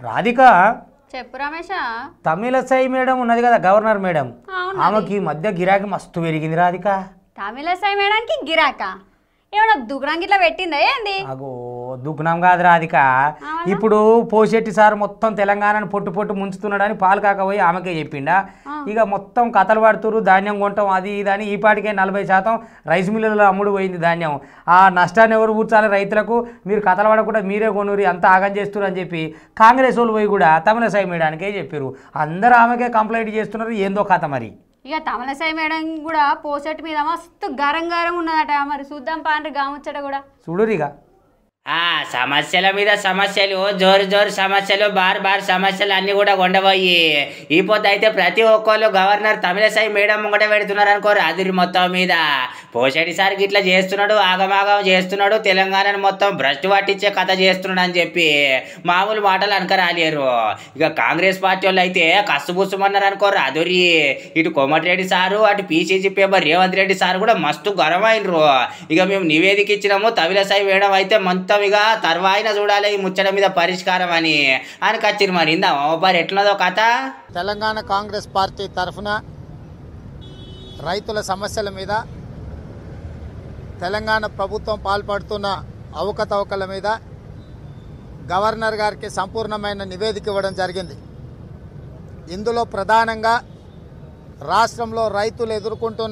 రాధిక చెప్పు రమేష తమిళసై మేడం ఉన్నది కదా గవర్నర్ మేడం అవును ఆమెకి ఈ మధ్య గిరాకీ మస్తు పెరిగింది రాధిక తమిళ సై మేడానికి గిరాక ఏమన్నా దుగ్రాంగి ఇట్లా పెట్టిందా ఏంది అగో దుగ్నం కాదు రాధిక ఇప్పుడు పోషెట్టి సార్ మొత్తం తెలంగాణను పొట్టు పొట్టు ముంచుతున్నాడని పాలు కాకపోయి ఆమెకే చెప్పిండా ఇక మొత్తం కథలు పడుతురు ధాన్యం కొంటాం అది ఇది అని ఈ పాటికే నలభై శాతం రైస్ మిల్లులలో అమ్ముడు పోయింది ధాన్యం ఆ నష్టాన్ని ఎవరు కూర్చాలి రైతులకు మీరు కథలు పడకుండా మీరే కొనురి అంత ఆగం చేస్తున్నారు అని చెప్పి కాంగ్రెస్ వాళ్ళు పోయి కూడా తమిళసై మేడానికే చెప్పారు అందరూ ఆమెకే కంప్లైంట్ చేస్తున్నారు ఏందో కథ మరి ఇక తమిళసై మేడం కూడా పోసెట్ మీద మస్తు గరం గరం ఉన్నదట మరి చూద్దాం పాండ్రి గాముచ్చట కూడా చూడురిగా ఆ సమస్యల మీద సమస్యలు జోరు జోరు సమస్యలు బార్ బార్ సమస్యలు అన్ని కూడా ఉండబోయి ఈ పొద్దు అయితే ప్రతి ఒక్కళ్ళు గవర్నర్ తమిళసై మేడం ముంగట పెడుతున్నారు అనుకోరు అదిరి మొత్తం మీద పోషడి సార్ ఇట్లా చేస్తున్నాడు ఆగమాగం చేస్తున్నాడు తెలంగాణను మొత్తం భ్రష్టు పట్టించే కథ చేస్తున్నాడు అని చెప్పి మామూలు మాటలు అనకరాలేరు ఇక కాంగ్రెస్ పార్టీ వాళ్ళు అయితే కసుబుసుమన్నారు అనుకోరు అదురి ఇటు కోమటిరెడ్డి సారు అటు PCC paper Revanth Reddy sir కూడా మస్తు గర్వమైనరు ఇక మేము నివేదిక ఇచ్చినాము తమిళసై వేయడం అయితే మొత్తం ఇక తర్వాయిన చూడాలి ఈ ముచ్చట మీద పరిష్కారం అని అని కచ్చిరు మరి ఇందా మరి ఎట్లున్నదో కథ తెలంగాణ కాంగ్రెస్ పార్టీ తరఫున రైతుల సమస్యల మీద తెలంగాణ ప్రభుత్వం పాల్పడుతున్న అవకతవకల మీద గవర్నర్ గారికి సంపూర్ణమైన నివేదిక ఇవ్వడం జరిగింది ఇందులో ప్రధానంగా రాష్ట్రంలో రైతులు ఎదుర్కొంటున్న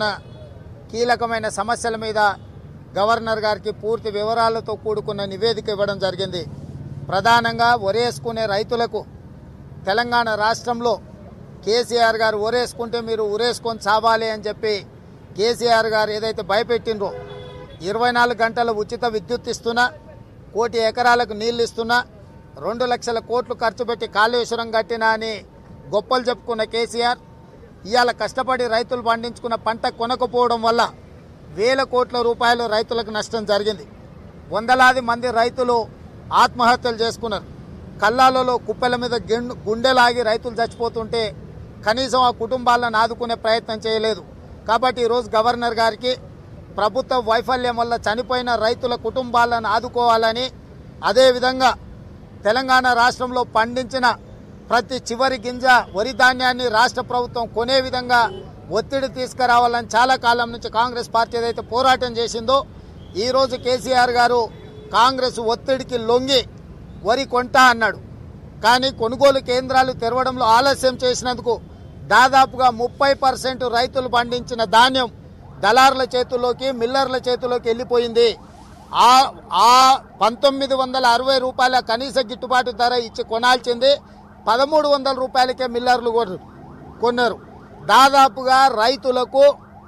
కీలకమైన సమస్యల మీద గవర్నర్ గారికి పూర్తి వివరాలతో కూడుకున్న నివేదిక ఇవ్వడం జరిగింది ప్రధానంగా వరేసుకునే రైతులకు తెలంగాణ రాష్ట్రంలో కేసీఆర్ గారు ఊరేసుకుంటే మీరు ఊరేసుకొని చావాలి అని చెప్పి కేసీఆర్ గారు ఏదైతే భయపెట్టినరో ఇరవై నాలుగు గంటల ఉచిత విద్యుత్ ఇస్తున్నా కోటి ఎకరాలకు నీళ్లు ఇస్తున్నా రెండు లక్షల కోట్లు ఖర్చు పెట్టి కాళేశ్వరం కట్టినా అని గొప్పలు చెప్పుకున్న కేసీఆర్ ఇవాళ కష్టపడి రైతులు పండించుకున్న పంట కొనకపోవడం వల్ల వేల కోట్ల రూపాయలు రైతులకు నష్టం జరిగింది వందలాది మంది రైతులు ఆత్మహత్యలు చేసుకున్నారు కల్లాలలో కుప్పల మీద గిండు గుండెలాగి రైతులు చచ్చిపోతుంటే కనీసం ఆ కుటుంబాలను ఆదుకునే ప్రయత్నం చేయలేదు కాబట్టి ఈరోజు గవర్నర్ గారికి ప్రభుత్వ వైఫల్యం వల్ల చనిపోయిన రైతుల కుటుంబాలను ఆదుకోవాలని అదేవిధంగా తెలంగాణ రాష్ట్రంలో పండించిన ప్రతి చివరి గింజ వరి ధాన్యాన్ని రాష్ట్ర ప్రభుత్వం కొనే విధంగా ఒత్తిడి తీసుకురావాలని చాలా కాలం నుంచి కాంగ్రెస్ పార్టీ ఏదైతే పోరాటం చేసిందో ఈరోజు కేసీఆర్ గారు కాంగ్రెస్ ఒత్తిడికి లొంగి వరి కొంటా అన్నాడు కానీ కొనుగోలు కేంద్రాలు తెరవడంలో ఆలస్యం చేసినందుకు దాదాపుగా ముప్పై పర్సెంట్ రైతులు పండించిన ధాన్యం దళారుల చేతుల్లోకి మిల్లర్ల చేతుల్లోకి వెళ్ళిపోయింది ఆ ఆ పంతొమ్మిది వందల అరవై రూపాయల కనీస గిట్టుబాటు ధర ఇచ్చి కొనాల్సింది పదమూడు వందల రూపాయలకే మిల్లర్లు కొన్నారు కొన్నారు దాదాపుగా రైతులకు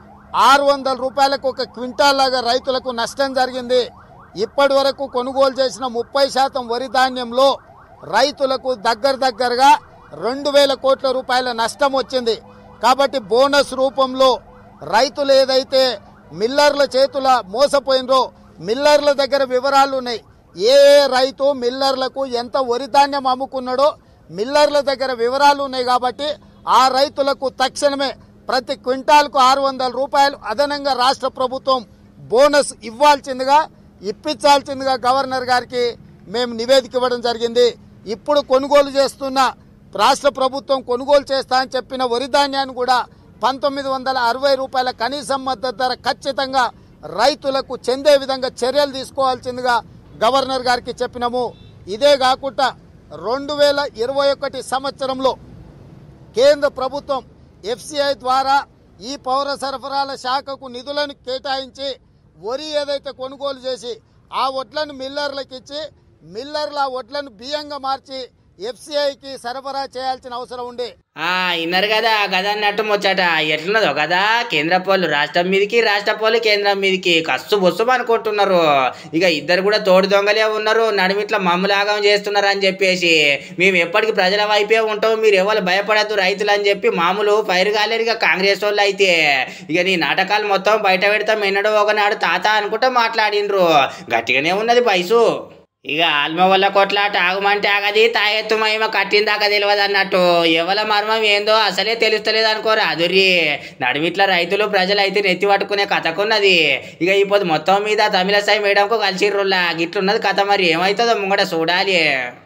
ఆరు వందల రూపాయలకు ఒక క్వింటాల్ లాగా రైతులకు నష్టం జరిగింది ఇప్పటి వరకు కొనుగోలు చేసిన ముప్పై శాతం వరి ధాన్యంలో రైతులకు దగ్గర దగ్గరగా రెండు వేల కోట్ల రూపాయల నష్టం వచ్చింది కాబట్టి బోనస్ రూపంలో రైతులు ఏదైతే మిల్లర్ల చేతుల మోసపోయినరో మిల్లర్ల దగ్గర వివరాలు ఉన్నాయి ఏ ఏ రైతు మిల్లర్లకు ఎంత వరి ధాన్యం అమ్ముకున్నాడో మిల్లర్ల దగ్గర వివరాలు ఉన్నాయి కాబట్టి ఆ రైతులకు తక్షణమే ప్రతి క్వింటాల్కు ఆరు వందల రూపాయలు అదనంగా రాష్ట్ర ప్రభుత్వం బోనస్ ఇవ్వాల్సిందిగా ఇప్పించాల్సిందిగా గవర్నర్ గారికి మేము నివేదిక ఇవ్వడం జరిగింది ఇప్పుడు కొనుగోలు చేస్తున్న రాష్ట్ర ప్రభుత్వం కొనుగోలు చేస్తా అని చెప్పిన వరి ధాన్యాన్ని కూడా పంతొమ్మిది వందల అరవై రూపాయల కనీసం మద్దతు ధర ఖచ్చితంగా రైతులకు చెందే విధంగా చర్యలు తీసుకోవాల్సిందిగా గవర్నర్ గారికి చెప్పినాము ఇదే కాకుండా రెండు వేల ఇరవై ఒకటి సంవత్సరంలో కేంద్ర ప్రభుత్వం ఎఫ్సిఐ ద్వారా ఈ పౌర సరఫరాల శాఖకు నిధులను కేటాయించి వరి ఏదైతే కొనుగోలు చేసి ఆ వడ్లను మిల్లర్లకు ఇచ్చి మిల్లర్లు ఆ వడ్లను బియ్యంగా మార్చి ఎఫ్సిఐకి సరఫరా చేయాల్సిన అవసరం ఉండే ఆ ఇన్నారు కదా గదా అన్నట్టు ముచ్చట ఎట్లున్నదో కదా కేంద్ర పోలు రాష్ట్రం మీదకి రాష్ట్ర పోలు కేంద్రం మీదకి కస్సు బొస్సు అనుకుంటున్నారు ఇక ఇద్దరు కూడా తోడు దొంగలే ఉన్నారు నడుమిట్లా మమ్ములాగం చేస్తున్నారు అని చెప్పేసి మేము ఎప్పటికి ప్రజల వైపే ఉంటాం మీరు ఎవరు భయపడద్దు రైతులు అని చెప్పి మామూలు పైరు కాలేరు ఇక కాంగ్రెస్ వాళ్ళు అయితే ఇక నీ నాటకాలు మొత్తం బయట పెడతాం ఎన్నడో ఒకనాడు తాత అనుకుంటా మాట్లాడిండ్రు గట్టిగానే ఉన్నది పైసు ఇక ఆల్మ వల్ల కొట్లాట ఆగమంటే ఆగది తాయెత్తు మహిమ కట్టిందాక తెలియదు అన్నట్టు ఎవల మర్మం ఏందో అసలే తెలుస్తలేదు అనుకోరా అదుర్రి నడిమిట్ల రైతులు ప్రజలు అయితే నెత్తి పట్టుకునే కథకున్నది ఇక ఇప్పుడు మొత్తం మీద తమిళసాయి మేడంకు కలిసిర్రులా గిట్లున్నది కథ మరి ఏమవుతుందో ముంగట చూడాలి